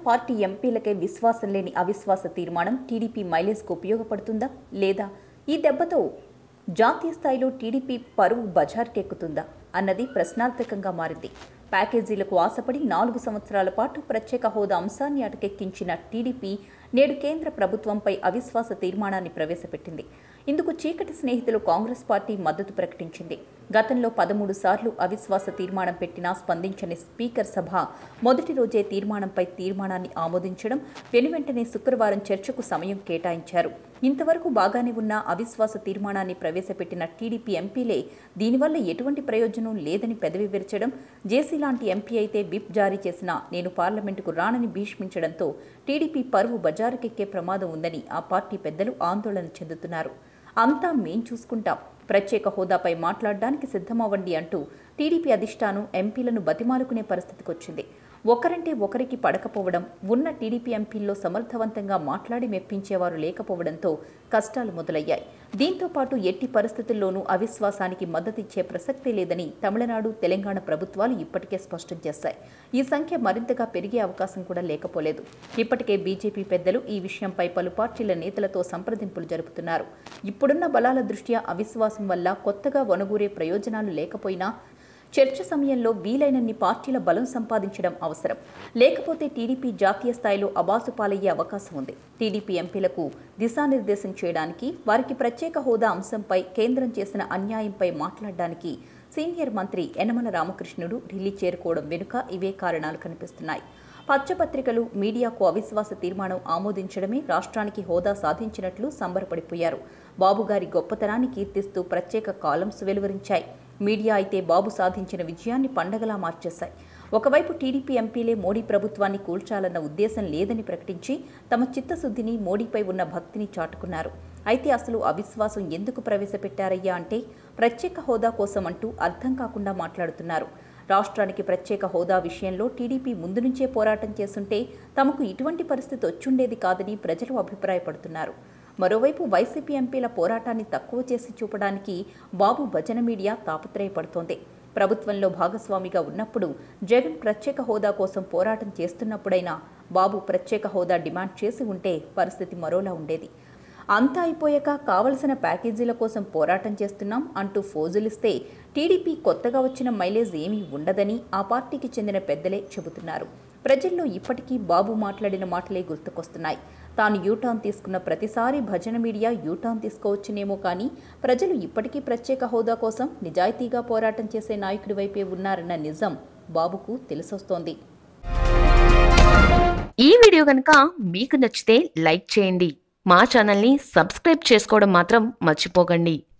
party ఎంపీలకే విశ్వాసం లేని అవిశ్వాస తీర్మానం టీడీపీ మైలేజ్కు ఉపయోగపడుతుందా లేదా ఈ దెబ్బతో జాతీయ స్థాయిలో టీడీపీ పరువు బజార్కెక్కుతుందా అన్నది ప్రశ్నార్థకంగా మారింది ప్యాకేజీలకు ఆశపడి నాలుగు సంవత్సరాల పాటు ప్రత్యేక హోదా అంశాన్ని అటకెక్కించిన టీడీపీ నేడు కేంద్ర ప్రభుత్వంపై అవిశ్వాస తీర్మానాన్ని ప్రవేశపెట్టింది ఇందుకు చీకటి స్నేహితులు కాంగ్రెస్ పార్టీ మద్దతు ప్రకటించింది గతంలో పదమూడు సార్లు అవిశ్వాస తీర్మానం పెట్టినా స్పందించని స్పీకర్ సభ మొదటి రోజే తీర్మానంపై తీర్మానాన్ని ఆమోదించడం వెనువెంటనే శుక్రవారం చర్చకు సమయం కేటాయించారు ఇంతవరకు బాగానే ఉన్న అవిశ్వాస తీర్మానాన్ని ప్రవేశపెట్టిన టీడీపీ ఎంపీలే దీనివల్ల ఎటువంటి ప్రయోజనం లేదని పెదవి విరచడం జేసీ లాంటి ఎంపీ అయితే విప్ జారీ చేసినా నేను పార్లమెంటుకు రానని భీష్మించడంతో టీడీపీ పరువు బజారుకెక్కే ప్రమాదం ఉందని ఆ పార్టీ పెద్దలు ఆందోళన చెందుతున్నారు అంతా మేం చూసుకుంటాం ప్రత్యేక హోదాపై మాట్లాడడానికి సిద్ధమవ్వండి అంటూ టీడీపీ అధిష్టానం ఎంపీలను బతిమాలుకునే పరిస్థితికొచ్చింది ఒకరంటే ఒకరికి పడకపోవడం ఉన్న టీడీపీ ఎంపీల్లో సమర్థవంతంగా మాట్లాడి మెప్పించేవారు లేకపోవడంతో కష్టాలు మొదలయ్యాయి దీంతో పాటు ఎట్టి పరిస్థితుల్లోనూ అవిశ్వాసానికి మద్దతిచ్చే ప్రసక్తే లేదని తమిళనాడు తెలంగాణ ప్రభుత్వాలు ఇప్పటికే స్పష్టం చేశాయి ఈ సంఖ్య మరింతగా పెరిగే అవకాశం కూడా లేకపోలేదు ఇప్పటికే బీజేపీ పెద్దలు ఈ విషయంపై పలు పార్టీల నేతలతో సంప్రదింపులు జరుపుతున్నారు ఇప్పుడున్న బలాల దృష్ట్యా అవిశ్వాసం వల్ల కొత్తగా వనగూరే ప్రయోజనాలు లేకపోయినా చర్చ సమయంలో వీలైనన్ని పార్టీల బలం సంపాదించడం అవసరం లేకపోతే టీడీపీ జాతీయ స్థాయిలో అబాసు పాలయ్యే అవకాశం ఉంది టీడీపీ ఎంపీలకు దిశానిర్దేశం చేయడానికి వారికి ప్రత్యేక హోదా అంశంపై కేంద్రం చేసిన అన్యాయంపై మాట్లాడడానికి సీనియర్ మంత్రి యనమల రామకృష్ణుడు ఢిల్లీ చేరుకోవడం వెనుక ఇవే కారణాలు కనిపిస్తున్నాయి పచ్చపత్రికలు మీడియాకు అవిశ్వాస తీర్మానం ఆమోదించడమే రాష్ట్రానికి హోదా సాధించినట్లు సంబరపడిపోయారు బాబుగారి గొప్పతనాన్ని కీర్తిస్తూ ప్రత్యేక కాలమ్స్ వెలువరించాయి మీడియా అయితే బాబు సాధించిన విజయాన్ని పండగలా మార్చేశాయి ఒకవైపు టీడీపీ ఎంపీలే మోడీ ప్రభుత్వాన్ని కూల్చాలన్న ఉద్దేశం లేదని ప్రకటించి తమ చిత్తశుద్ధిని మోడీపై ఉన్న భక్తిని చాటుకున్నారు అయితే అసలు అవిశ్వాసం ఎందుకు ప్రవేశపెట్టారయ్యా అంటే ప్రత్యేక హోదా కోసం అంటూ అర్థం కాకుండా మాట్లాడుతున్నారు రాష్ట్రానికి ప్రత్యేక హోదా విషయంలో టీడీపీ ముందు నుంచే పోరాటం చేస్తుంటే తమకు ఇటువంటి పరిస్థితి వచ్చుండేది కాదని ప్రజలు అభిప్రాయపడుతున్నారు మరోవైపు వైసీపీ ఎంపీల పోరాటాన్ని తక్కువ చేసి చూపడానికి బాబు భజన మీడియా తాపత్రయపడుతోంది ప్రభుత్వంలో భాగస్వామిగా ఉన్నప్పుడు జగన్ ప్రత్యేక హోదా కోసం పోరాటం చేస్తున్నప్పుడైనా బాబు ప్రత్యేక హోదా డిమాండ్ చేసి ఉంటే పరిస్థితి మరోలా ఉండేది అంతా అయిపోయాక కావలసిన ప్యాకేజీల కోసం పోరాటం చేస్తున్నాం అంటూ ఫోజులిస్తే టీడీపీ కొత్తగా వచ్చిన మైలేజ్ ఏమీ ఉండదని ఆ పార్టీకి చెందిన పెద్దలే చెబుతున్నారు ప్రజల్లో ఇప్పటికీ బాబు మాట్లాడిన మాటలే గుర్తుకొస్తున్నాయి తాను యూటర్న్ తీసుకున్న ప్రతిసారి భజన మీడియా యూటర్న్ తీసుకోవచ్చునేమో కానీ ప్రజలు ఇప్పటికీ ప్రత్యేక హోదా కోసం నిజాయితీగా పోరాటం చేసే నాయకుడి వైపే ఉన్నారన్న నిజం బాబుకు తెలిసొస్తోంది ఈ వీడియో కనుక మీకు నచ్చితే లైక్ చేయండి మా ఛానల్ని సబ్స్క్రైబ్ చేసుకోవడం మాత్రం మర్చిపోకండి